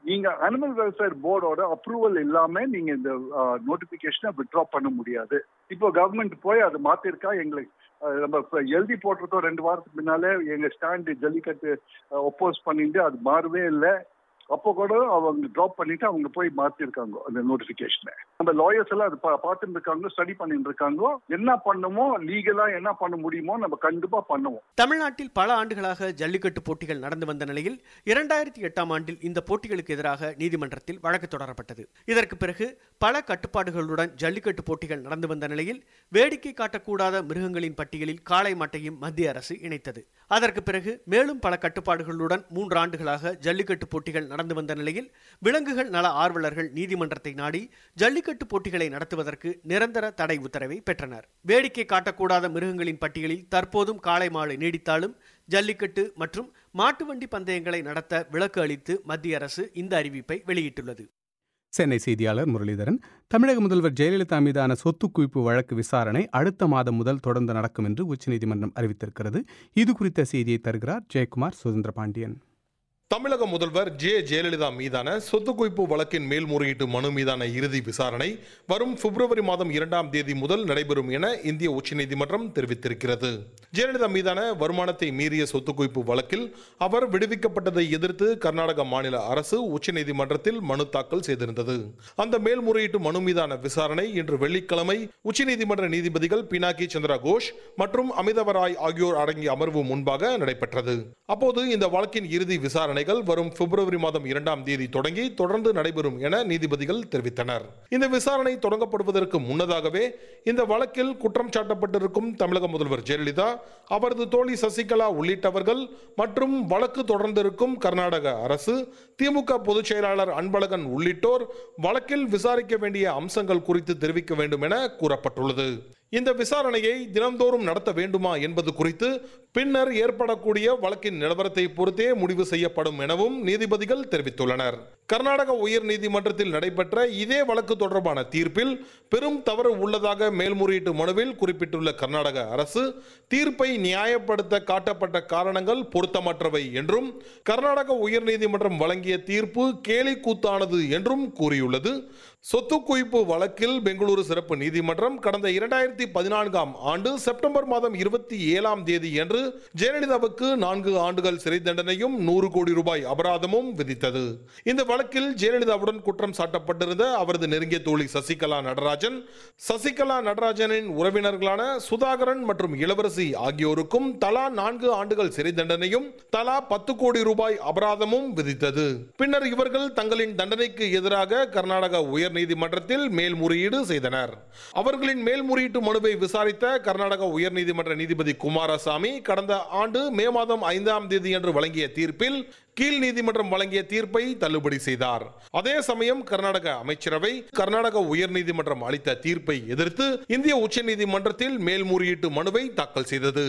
நீங்க அனிமல் வெல்ஃபேர் போர்டோட அப்ரூவல் இல்லாம நீங்க இந்த நோட்டிபிகேஷனை வித்ட்ரா பண்ண முடியாது இப்போ கவர்மெண்ட் போய் அதை மாத்திருக்கா எங்களுக்கு அஹ், நம்ம இப்ப எழுதி போட்டிருக்கோம் ரெண்டு வாரத்துக்கு முன்னாலே எங்க ஸ்டாண்டு ஜல்லிக்கட்டு ஒப்போஸ் பண்ணிட்டு அது மாறவே இல்லை அப்போ கூட அவங்க ட்ராப் பண்ணிட்டு அவங்க போய் மாத்திருக்காங்க அந்த நோட்டிபிகேஷனை நம்ம லாயர்ஸ் எல்லாம் அது பா- பார்த்துட்டு இருக்காங்க ஸ்டடி பண்ணிட்டு இருக்காங்க என்ன பண்ணுமோ லீகலா என்ன பண்ண முடியுமோ நம்ம கண்டிப்பா பண்ணுவோம் தமிழ்நாட்டில் பல ஆண்டுகளாக ஜல்லிக்கட்டு போட்டிகள் நடந்து வந்த நிலையில் இரண்டாயிரத்தி எட்டாம் ஆண்டில் இந்த போட்டிகளுக்கு எதிராக நீதிமன்றத்தில் வழக்கு தொடரப்பட்டது இதற்கு பிறகு பல கட்டுப்பாடுகளுடன் ஜல்லிக்கட்டு போட்டிகள் நடந்து வந்த நிலையில் வேடிக்கை காட்டக்கூடாத மிருகங்களின் பட்டியலில் காளை மாட்டையும் மத்திய அரசு இணைத்தது அதற்கு பிறகு மேலும் பல கட்டுப்பாடுகளுடன் மூன்று ஆண்டுகளாக ஜல்லிக்கட்டு போட்டிகள் நடந்து வந்த நிலையில் விலங்குகள் நல ஆர்வலர்கள் நீதிமன்றத்தை நாடி ஜல்லிக்கட்டு போட்டிகளை நடத்துவதற்கு நிரந்தர தடை உத்தரவை பெற்றனர் வேடிக்கை காட்டக்கூடாத மிருகங்களின் பட்டியலில் தற்போதும் காளை மாடு நீடித்தாலும் ஜல்லிக்கட்டு மற்றும் மாட்டு வண்டி பந்தயங்களை நடத்த விலக்கு அளித்து மத்திய அரசு இந்த அறிவிப்பை வெளியிட்டுள்ளது சென்னை செய்தியாளர் முரளிதரன் தமிழக முதல்வர் ஜெயலலிதா மீதான சொத்து குவிப்பு வழக்கு விசாரணை அடுத்த மாதம் முதல் தொடர்ந்து நடக்கும் என்று உச்சநீதிமன்றம் அறிவித்திருக்கிறது இது குறித்த செய்தியை தருகிறார் ஜெயக்குமார் சுதந்திர பாண்டியன் தமிழக முதல்வர் ஜே ஜெயலலிதா மீதான சொத்து குவிப்பு வழக்கின் மேல்முறையீட்டு மனு மீதான இறுதி விசாரணை வரும் பிப்ரவரி மாதம் இரண்டாம் தேதி முதல் நடைபெறும் என இந்திய உச்சநீதிமன்றம் தெரிவித்திருக்கிறது ஜெயலலிதா மீதான வருமானத்தை மீறிய சொத்து குவிப்பு வழக்கில் அவர் விடுவிக்கப்பட்டதை எதிர்த்து கர்நாடக மாநில அரசு உச்சநீதிமன்றத்தில் மனு தாக்கல் செய்திருந்தது அந்த மேல்முறையீட்டு மனு மீதான விசாரணை இன்று வெள்ளிக்கிழமை உச்சநீதிமன்ற நீதிபதிகள் பினாக்கி சந்திரா கோஷ் மற்றும் அமிதவராய் ஆகியோர் அடங்கிய அமர்வு முன்பாக நடைபெற்றது அப்போது இந்த வழக்கின் இறுதி விசாரணைகள் வரும் பிப்ரவரி மாதம் இரண்டாம் தேதி தொடங்கி தொடர்ந்து நடைபெறும் என நீதிபதிகள் தெரிவித்தனர் இந்த விசாரணை தொடங்கப்படுவதற்கு முன்னதாகவே இந்த வழக்கில் குற்றம் சாட்டப்பட்டிருக்கும் தமிழக முதல்வர் ஜெயலலிதா அவரது தோழி சசிகலா உள்ளிட்டவர்கள் மற்றும் வழக்கு தொடர்ந்திருக்கும் கர்நாடக அரசு திமுக பொதுச் செயலாளர் அன்பழகன் உள்ளிட்டோர் வழக்கில் விசாரிக்க வேண்டிய அம்சங்கள் குறித்து தெரிவிக்க வேண்டும் என கூறப்பட்டுள்ளது இந்த விசாரணையை தினந்தோறும் நடத்த வேண்டுமா என்பது குறித்து பின்னர் ஏற்படக்கூடிய வழக்கின் நிலவரத்தை பொறுத்தே முடிவு செய்யப்படும் எனவும் நீதிபதிகள் தெரிவித்துள்ளனர் கர்நாடக உயர் நீதிமன்றத்தில் நடைபெற்ற இதே வழக்கு தொடர்பான தீர்ப்பில் பெரும் தவறு உள்ளதாக மேல்முறையீட்டு மனுவில் குறிப்பிட்டுள்ள கர்நாடக அரசு தீர்ப்பை நியாயப்படுத்த காட்டப்பட்ட காரணங்கள் பொருத்தமற்றவை என்றும் கர்நாடக உயர் நீதிமன்றம் வழங்கிய தீர்ப்பு கேலி கூத்தானது என்றும் கூறியுள்ளது சொத்து குவிப்பு வழக்கில் பெங்களூரு சிறப்பு நீதிமன்றம் கடந்த இரண்டாயிரத்தி பதினான்காம் ஆண்டு செப்டம்பர் மாதம் இருபத்தி ஏழாம் தேதி என்று ஜெயலலிதாவுக்கு நான்கு ஆண்டுகள் சிறை தண்டனையும் நூறு கோடி ரூபாய் அபராதமும் விதித்தது இந்த வழக்கில் ஜெயலலிதாவுடன் குற்றம் சாட்டப்பட்டிருந்த அவரது நெருங்கிய தோழி சசிகலா நடராஜன் சசிகலா நடராஜனின் உறவினர்களான சுதாகரன் மற்றும் இளவரசி ஆகியோருக்கும் தலா நான்கு ஆண்டுகள் சிறை தண்டனையும் தலா பத்து கோடி ரூபாய் அபராதமும் விதித்தது பின்னர் இவர்கள் தங்களின் தண்டனைக்கு எதிராக கர்நாடக உயர் நீதிமன்றத்தில் மேல்முறையீடு செய்தனர் அவர்களின் மேல்முறையீட்டு மனுவை விசாரித்த கர்நாடக உயர்நீதிமன்ற நீதிபதி குமாரசாமி கடந்த ஆண்டு மே மாதம் ஐந்தாம் தேதி என்று வழங்கிய தீர்ப்பில் கீழ் நீதிமன்றம் வழங்கிய தீர்ப்பை தள்ளுபடி செய்தார் அதே சமயம் கர்நாடக அமைச்சரவை கர்நாடக உயர்நீதிமன்றம் அளித்த தீர்ப்பை எதிர்த்து இந்திய உச்சநீதிமன்றத்தில் மேல்முறையீட்டு மனுவை தாக்கல் செய்தது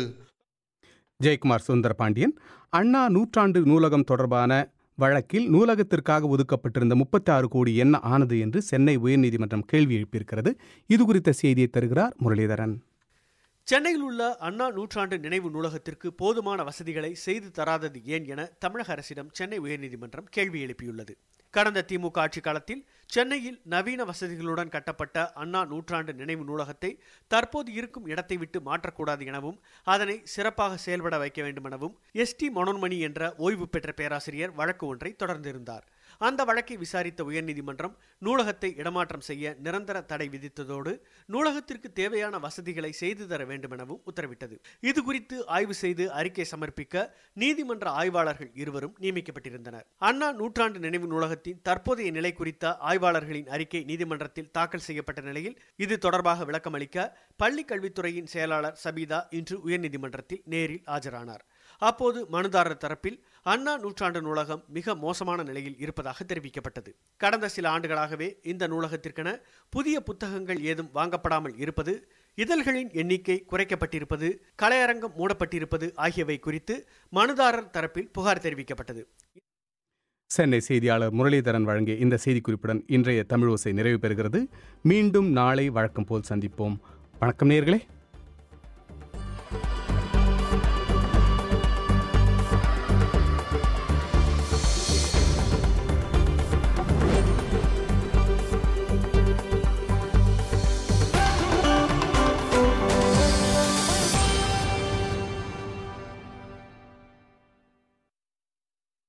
ஜெயக்குமார் சுந்தர பாண்டியன் அண்ணா நூற்றாண்டு நூலகம் தொடர்பான வழக்கில் நூலகத்திற்காக ஒதுக்கப்பட்டிருந்த முப்பத்தி ஆறு கோடி என்ன ஆனது என்று சென்னை உயர்நீதிமன்றம் கேள்வி எழுப்பியிருக்கிறது இது குறித்த செய்தியை தருகிறார் முரளிதரன் சென்னையில் உள்ள அண்ணா நூற்றாண்டு நினைவு நூலகத்திற்கு போதுமான வசதிகளை செய்து தராதது ஏன் என தமிழக அரசிடம் சென்னை உயர்நீதிமன்றம் கேள்வி எழுப்பியுள்ளது கடந்த திமுக ஆட்சி காலத்தில் சென்னையில் நவீன வசதிகளுடன் கட்டப்பட்ட அண்ணா நூற்றாண்டு நினைவு நூலகத்தை தற்போது இருக்கும் இடத்தை விட்டு மாற்றக்கூடாது எனவும் அதனை சிறப்பாக செயல்பட வைக்க வேண்டும் எனவும் எஸ் டி மனோன்மணி என்ற ஓய்வு பெற்ற பேராசிரியர் வழக்கு ஒன்றை தொடர்ந்திருந்தார் அந்த வழக்கை விசாரித்த உயர்நீதிமன்றம் நூலகத்தை இடமாற்றம் செய்ய நிரந்தர தடை விதித்ததோடு நூலகத்திற்கு தேவையான வசதிகளை செய்து தர வேண்டும் எனவும் உத்தரவிட்டது இது குறித்து ஆய்வு செய்து அறிக்கை சமர்ப்பிக்க நீதிமன்ற ஆய்வாளர்கள் இருவரும் நியமிக்கப்பட்டிருந்தனர் அண்ணா நூற்றாண்டு நினைவு நூலகத்தின் தற்போதைய நிலை குறித்த ஆய்வாளர்களின் அறிக்கை நீதிமன்றத்தில் தாக்கல் செய்யப்பட்ட நிலையில் இது தொடர்பாக விளக்கமளிக்க பள்ளி கல்வித்துறையின் செயலாளர் சபீதா இன்று உயர்நீதிமன்றத்தில் நேரில் ஆஜரானார் அப்போது மனுதாரர் தரப்பில் அண்ணா நூற்றாண்டு நூலகம் மிக மோசமான நிலையில் இருப்பதாக தெரிவிக்கப்பட்டது கடந்த சில ஆண்டுகளாகவே இந்த நூலகத்திற்கென புதிய புத்தகங்கள் ஏதும் வாங்கப்படாமல் இருப்பது இதழ்களின் எண்ணிக்கை குறைக்கப்பட்டிருப்பது கலையரங்கம் மூடப்பட்டிருப்பது ஆகியவை குறித்து மனுதாரர் தரப்பில் புகார் தெரிவிக்கப்பட்டது சென்னை செய்தியாளர் முரளிதரன் வழங்கிய இந்த செய்திக்குறிப்புடன் இன்றைய தமிழ் ஓசை நிறைவு பெறுகிறது மீண்டும் நாளை வழக்கம் போல் சந்திப்போம் வணக்கம் நேர்களே